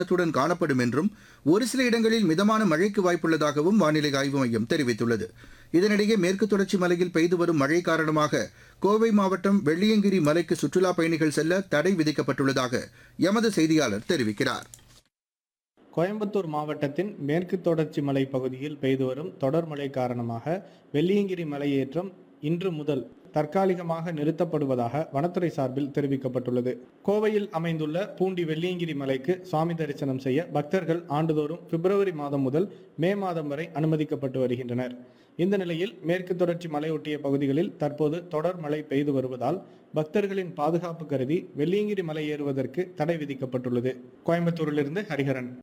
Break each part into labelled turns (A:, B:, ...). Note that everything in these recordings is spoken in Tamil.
A: த்துடன் காணப்படும் என்றும் ஒரு சில இடங்களில் மிதமான மழைக்கு வாய்ப்புள்ளதாகவும் வானிலை ஆய்வு மையம் தெரிவித்துள்ளது இதனிடையே மேற்கு தொடர்ச்சி மலையில் பெய்து வரும் மழை காரணமாக கோவை மாவட்டம் வெள்ளியங்கிரி மலைக்கு சுற்றுலாப் பயணிகள் செல்ல தடை விதிக்கப்பட்டுள்ளதாக எமது செய்தியாளர் தெரிவிக்கிறார்
B: கோயம்புத்தூர் மாவட்டத்தின் மேற்கு தொடர்ச்சி மலை பகுதியில் பெய்து வரும் தொடர் மழை காரணமாக வெள்ளியங்கிரி மலையேற்றம் இன்று முதல் தற்காலிகமாக நிறுத்தப்படுவதாக வனத்துறை சார்பில் தெரிவிக்கப்பட்டுள்ளது கோவையில் அமைந்துள்ள பூண்டி வெள்ளியங்கிரி மலைக்கு சுவாமி தரிசனம் செய்ய பக்தர்கள் ஆண்டுதோறும் பிப்ரவரி மாதம் முதல் மே மாதம் வரை அனுமதிக்கப்பட்டு வருகின்றனர் இந்த நிலையில் மேற்கு தொடர்ச்சி மலையொட்டிய பகுதிகளில் தற்போது தொடர் மழை பெய்து வருவதால் பக்தர்களின் பாதுகாப்பு கருதி வெள்ளியங்கிரி மலை ஏறுவதற்கு தடை விதிக்கப்பட்டுள்ளது கோயம்புத்தூரிலிருந்து ஹரிஹரன்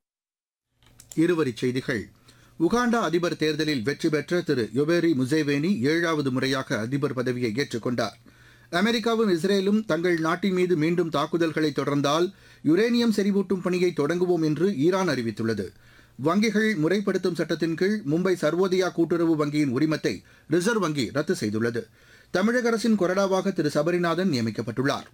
A: இருவரிச் செய்திகள் உகாண்டா அதிபர் தேர்தலில் வெற்றி பெற்ற திரு யொபேரி முசேவேனி ஏழாவது முறையாக அதிபர் பதவியை ஏற்றுக்கொண்டார் அமெரிக்காவும் இஸ்ரேலும் தங்கள் நாட்டின் மீது மீண்டும் தாக்குதல்களை தொடர்ந்தால் யுரேனியம் செறிவூட்டும் பணியை தொடங்குவோம் என்று ஈரான் அறிவித்துள்ளது வங்கிகள் முறைப்படுத்தும் சட்டத்தின் கீழ் மும்பை சர்வோதயா கூட்டுறவு வங்கியின் உரிமத்தை ரிசர்வ் வங்கி ரத்து செய்துள்ளது தமிழக அரசின் கொறடாவாக திரு சபரிநாதன் நியமிக்கப்பட்டுள்ளார்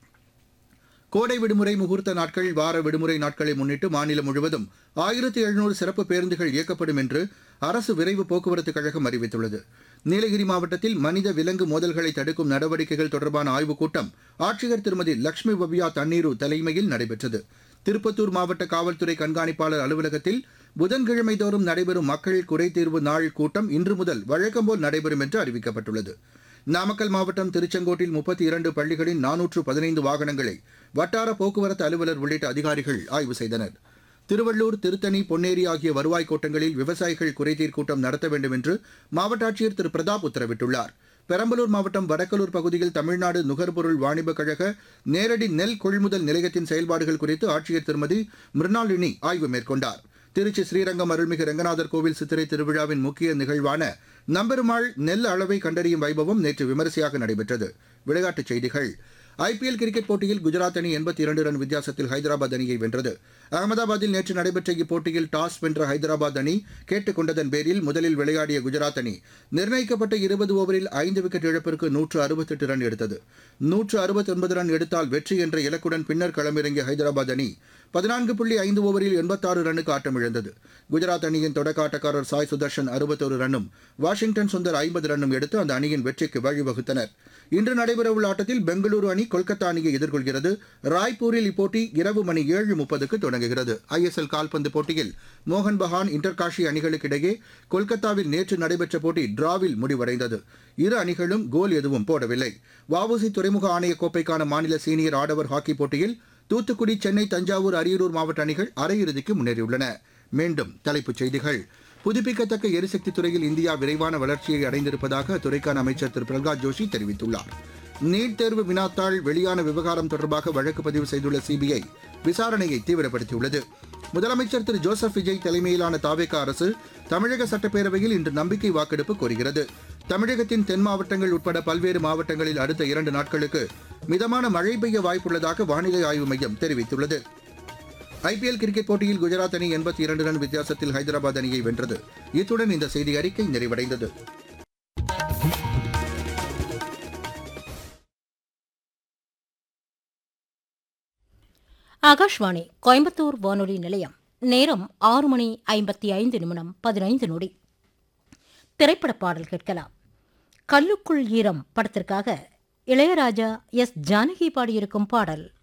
A: கோடை விடுமுறை முகூர்த்த நாட்கள் வார விடுமுறை நாட்களை முன்னிட்டு மாநிலம் முழுவதும் ஆயிரத்தி எழுநூறு சிறப்பு பேருந்துகள் இயக்கப்படும் என்று அரசு விரைவு போக்குவரத்து கழகம் அறிவித்துள்ளது நீலகிரி மாவட்டத்தில் மனித விலங்கு மோதல்களை தடுக்கும் நடவடிக்கைகள் தொடர்பான ஆய்வுக் கூட்டம் ஆட்சியர் திருமதி லட்சுமி பவ்யா தண்ணீரு தலைமையில் நடைபெற்றது திருப்பத்தூர் மாவட்ட காவல்துறை கண்காணிப்பாளர் அலுவலகத்தில் புதன்கிழமை தோறும் நடைபெறும் மக்கள் குறைதீர்வு நாள் கூட்டம் இன்று முதல் வழக்கம்போல் நடைபெறும் என்று அறிவிக்கப்பட்டுள்ளது நாமக்கல் மாவட்டம் திருச்செங்கோட்டில் முப்பத்தி இரண்டு பள்ளிகளின் நானூற்று பதினைந்து வாகனங்களை வட்டார போக்குவரத்து அலுவலர் உள்ளிட்ட அதிகாரிகள் ஆய்வு செய்தனர் திருவள்ளூர் திருத்தணி பொன்னேரி ஆகிய வருவாய் கோட்டங்களில் விவசாயிகள் குறைதீர் கூட்டம் நடத்த வேண்டும் என்று மாவட்ட ஆட்சியர் திரு பிரதாப் உத்தரவிட்டுள்ளார் பெரம்பலூர் மாவட்டம் வடக்கலூர் பகுதியில் தமிழ்நாடு நுகர்பொருள் வாணிபக் கழக நேரடி நெல் கொள்முதல் நிலையத்தின் செயல்பாடுகள் குறித்து ஆட்சியர் திருமதி மிருணாளினி ஆய்வு மேற்கொண்டார் திருச்சி ஸ்ரீரங்கம் அருள்மிகு ரங்கநாதர் கோவில் சித்திரை திருவிழாவின் முக்கிய நிகழ்வான நம்பெருமாள் நெல் அளவை கண்டறியும் வைபவம் நேற்று விமரிசையாக நடைபெற்றது விளையாட்டுச் செய்திகள் ஐபிஎல் கிரிக்கெட் போட்டியில் குஜராத் அணி எண்பத்தி இரண்டு ரன் வித்தியாசத்தில் ஹைதராபாத் அணியை வென்றது அகமதாபாத்தில் நேற்று நடைபெற்ற இப்போட்டியில் டாஸ் வென்ற ஹைதராபாத் அணி கேட்டுக் கொண்டதன் பேரில் முதலில் விளையாடிய குஜராத் அணி நிர்ணயிக்கப்பட்ட இருபது ஓவரில் ஐந்து விக்கெட் இழப்பிற்கு நூற்று அறுபத்தெட்டு ரன் எடுத்தது நூற்று அறுபத்தொன்பது ரன் எடுத்தால் வெற்றி என்ற இலக்குடன் பின்னர் களமிறங்கிய ஹைதராபாத் அணி பதினான்கு புள்ளி ஐந்து ஓவரில் எண்பத்தாறு ரன்னுக்கு ஆட்டமிழந்தது குஜராத் அணியின் தொடக்க ஆட்டக்காரர் சாய் சுதர்ஷன் அறுபத்தோரு ரன்னும் வாஷிங்டன் சுந்தர் ஐம்பது ரன்னும் எடுத்து அந்த அணியின் வெற்றிக்கு வழிவகுத்தனர் இன்று நடைபெறவுள்ள ஆட்டத்தில் பெங்களூரு அணி கொல்கத்தா அணியை எதிர்கொள்கிறது ராய்ப்பூரில் இப்போட்டி இரவு மணி ஏழு முப்பதுக்கு தொடங்குகிறது ஐஎஸ்எல் கால்பந்து போட்டியில் மோகன் பகான் இன்டர்காஷி அணிகளுக்கு இடையே கொல்கத்தாவில் நேற்று நடைபெற்ற போட்டி டிராவில் முடிவடைந்தது இரு அணிகளும் கோல் எதுவும் போடவில்லை வஉசி துறைமுக ஆணைய கோப்பைக்கான மாநில சீனியர் ஆடவர் ஹாக்கி போட்டியில் தூத்துக்குடி சென்னை தஞ்சாவூர் அரியலூர் மாவட்ட அணிகள் அரையிறுதிக்கு முன்னேறியுள்ளன மீண்டும் தலைப்புச் செய்திகள் புதுப்பிக்கத்தக்க எரிசக்தி துறையில் இந்தியா விரைவான வளர்ச்சியை அடைந்திருப்பதாக அத்துறைக்கான அமைச்சர் திரு பிரகலாத் ஜோஷி தெரிவித்துள்ளார் நீட் தேர்வு வினாத்தாள் வெளியான விவகாரம் தொடர்பாக வழக்கு பதிவு செய்துள்ள சிபிஐ விசாரணையை தீவிரப்படுத்தியுள்ளது முதலமைச்சர் திரு ஜோசப் விஜய் தலைமையிலான தாவேகா அரசு தமிழக சட்டப்பேரவையில் இன்று நம்பிக்கை வாக்கெடுப்பு கோருகிறது தமிழகத்தின் தென் மாவட்டங்கள் உட்பட பல்வேறு மாவட்டங்களில் அடுத்த இரண்டு நாட்களுக்கு மிதமான மழை பெய்ய வாய்ப்புள்ளதாக வானிலை ஆய்வு மையம் தெரிவித்துள்ளது ஐபிஎல் கிரிக்கெட் போட்டியில் குஜராத் அணி எண்பத்தி இரண்டு ரன் வித்தியாசத்தில் ஹைதராபாத் அணியை வென்றது இத்துடன் இந்த செய்தி அறிக்கை நிறைவடைந்தது
C: ஆகாஷ்வாணி கோயம்புத்தூர் வானொலி நிலையம் நேரம் ஆறு மணி ஐம்பத்தி ஐந்து நிமிடம் பதினைந்து நொடி திரைப்பட பாடல் கேட்கலாம் கல்லுக்குள் ஈரம் படத்திற்காக இளையராஜா எஸ் ஜானகி பாடியிருக்கும் பாடல்